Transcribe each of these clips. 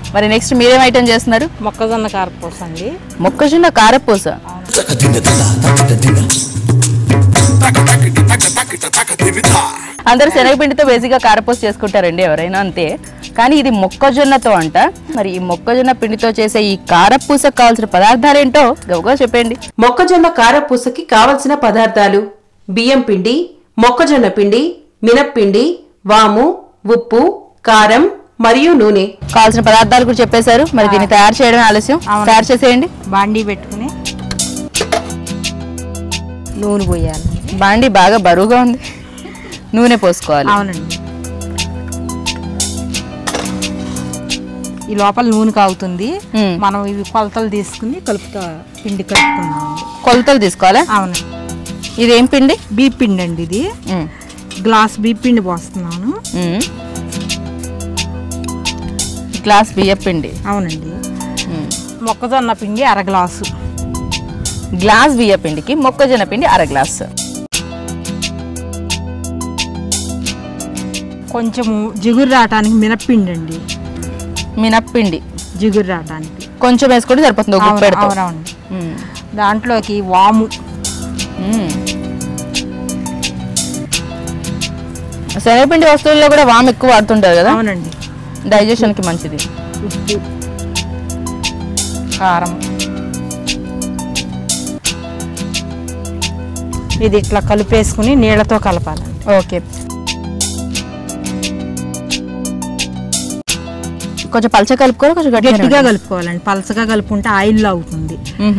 మరి నెక్స్ట్ మీరేం ఐటెం చేస్తున్నారు మొక్కజొన్న కారపూస అండి మొక్కజొన్న కారపూస అందరు శనగపిండితో బేసిక్గా కారపూస చేసుకుంటారండి ఎవరైనా అంతే కానీ ఇది మొక్కజొన్నతో అంట మరి ఈ మొక్కజొన్న పిండితో చేసే ఈ కారపూసకు కావాల్సిన పదార్థాలు ఏంటో గౌగా చెప్పండి మొక్కజొన్న కారపూసకి కావలసిన పదార్థాలు బియ్యం పిండి మొక్కజొన్న పిండి మినప్పిండి వాము ఉప్పు కారం మరియు నూనె కావాల్సిన పదార్థాలు కూడా చెప్పేశారు మరి దీన్ని తయారు చేయడం ఆలస్యం అవును. తయారు చేసేయండి బాండీ పెట్టుకుని నూనె పోయాలి బాండి బాగా బరువుగా ఉంది నూనె పోసుకోవాలి అవునండి ఈ లోపల నూనె కాగుతుంది మ్మ్. మనం ఇవి కొలతలు తీసుకుని కలుపుతా పిండి కలుపుకున్నాం కొలతలు తీసుకోవాలా అవునండి ఇదేం పిండి బీప్ పిండి అండి ఇది ఉమ్. గ్లాస్ బీప్ పిండి పోస్తున్నాను ఉమ్. గ్లాస్ బియ్య పిండి అవునండి ఉమ్. మొక్కజొన్న పిండి అర గ్లాసు గ్లాస్ బియ్య పిండికి మొక్కజొన్న పిండి అర గ్లాస్ కొంచెము జిగురు రావటానికి మినప్పిండి అండి మినప్పిండి జిగురు రావటానికి కొంచెం వేసుకుంటే సరిపోతుంది ఒక అవును, గుప్పెడుతో. అవునవును ఉమ్. దాంట్లోకి వాము ఉమ్. శనగపిండి వస్తువుల్లో కూడా వామ్ ఎక్కువ వాడుతుంటారు కదా అవునండి డైజెషన్ కి మంచిది ఉప్పు కారం ఇది ఇట్లా కలిపేసుకుని నీళ్ళతో కలపాలి ఓకే కొంచెం పలచ కలుపుకోవాలి కొంచెం గట్టిగా గట్టిగా కలుపుకోవాలండి పలసగా కలుపుకుంటే ఆయిల్ అవుతుంది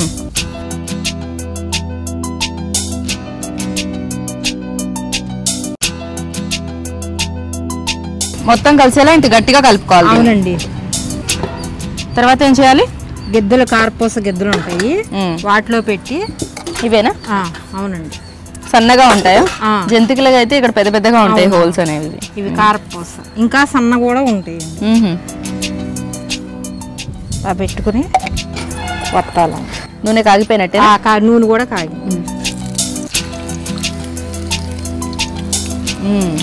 మొత్తం కలిసేలా ఇంత గట్టిగా కలుపుకోవాలి అవునండి తర్వాత ఏం చేయాలి గిద్దలు కారపూస గిద్దలు ఉంటాయి మ్మ్. వాటిలో పెట్టి ఇవేనా ఆ, అవునండి సన్నగా ఉంటాయా ఆ. జంతికలుగా అయితే ఇక్కడ పెద్ద పెద్దగా ఉంటాయి హోల్స్ అనేవి ఇవి కారపూస ఇంకా సన్న కూడా ఉంటాయి మ్మ్హ. అవి పెట్టుకుని వత్తాలి నూనె కాగిపోయినట్టే ఆ, కా- నూనె కూడా కాగి మ్మ్.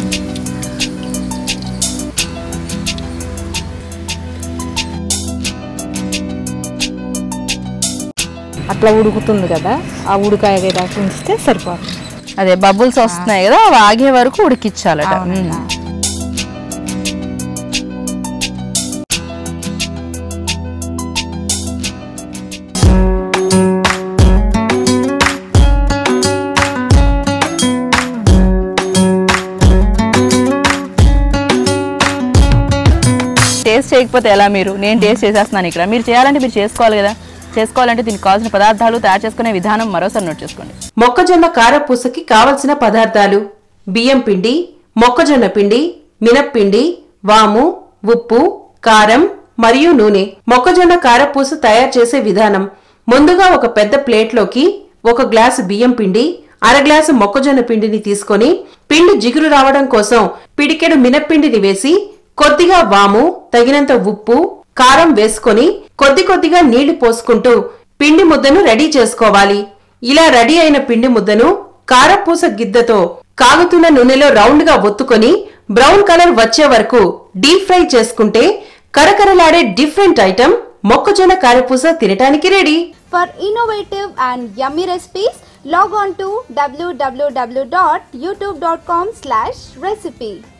అట్లా ఉడుకుతుంది కదా ఆ ఉడికాయ దాకా ఉంచితే సరిపోతుంది అదే బబుల్స్ వస్తున్నాయి కదా అవి ఆగే వరకు ఉడికిచ్చాలట అవునండి. మ్మ్. టేస్ట్ చేయకపోతే ఎలా మీరు నేను టేస్ట్ చేసేస్తున్నాను ఇక్కడ మీరు చేయాలంటే మీరు చేసుకోవాలి కదా చేసుకోవాలంటే దీనికి కావాల్సిన పదార్థాలు తయారు చేసుకునే విధానం మరోసారి నోట్ చేసుకోండి మొక్కజొన్న కారపూసకి కావలసిన పదార్థాలు బియ్యం పిండి మొక్కజొన్న పిండి మినప్పిండి వాము ఉప్పు కారం మరియు నూనె మొక్కజొన్న కారపూస తయారు చేసే విధానం ముందుగా ఒక పెద్ద ప్లేట్లోకి ఒక గ్లాసు బియ్యం పిండి అర గ్లాసు మొక్కజొన్న పిండిని తీసుకొని పిండి జిగురు రావడం కోసం పిడికెడు మినప్పిండిని వేసి కొద్దిగా వాము తగినంత ఉప్పు కారం వేసుకొని కొద్ది కొద్దిగా నీళ్లు పోసుకుంటూ పిండి ముద్దను రెడీ చేసుకోవాలి ఇలా రెడీ అయిన పిండి ముద్దను కారపూస గిద్దతో కాగుతున్న నూనెలో రౌండ్ గా ఒత్తుకొని బ్రౌన్ కలర్ వచ్చే వరకు డీప్ ఫ్రై చేసుకుంటే కరకరలాడే డిఫరెంట్ ఐటమ్ మొక్కజొన్న కారపూస తినటానికి ready For innovative and yummy recipes, log on to www.youtube.com slash recipe.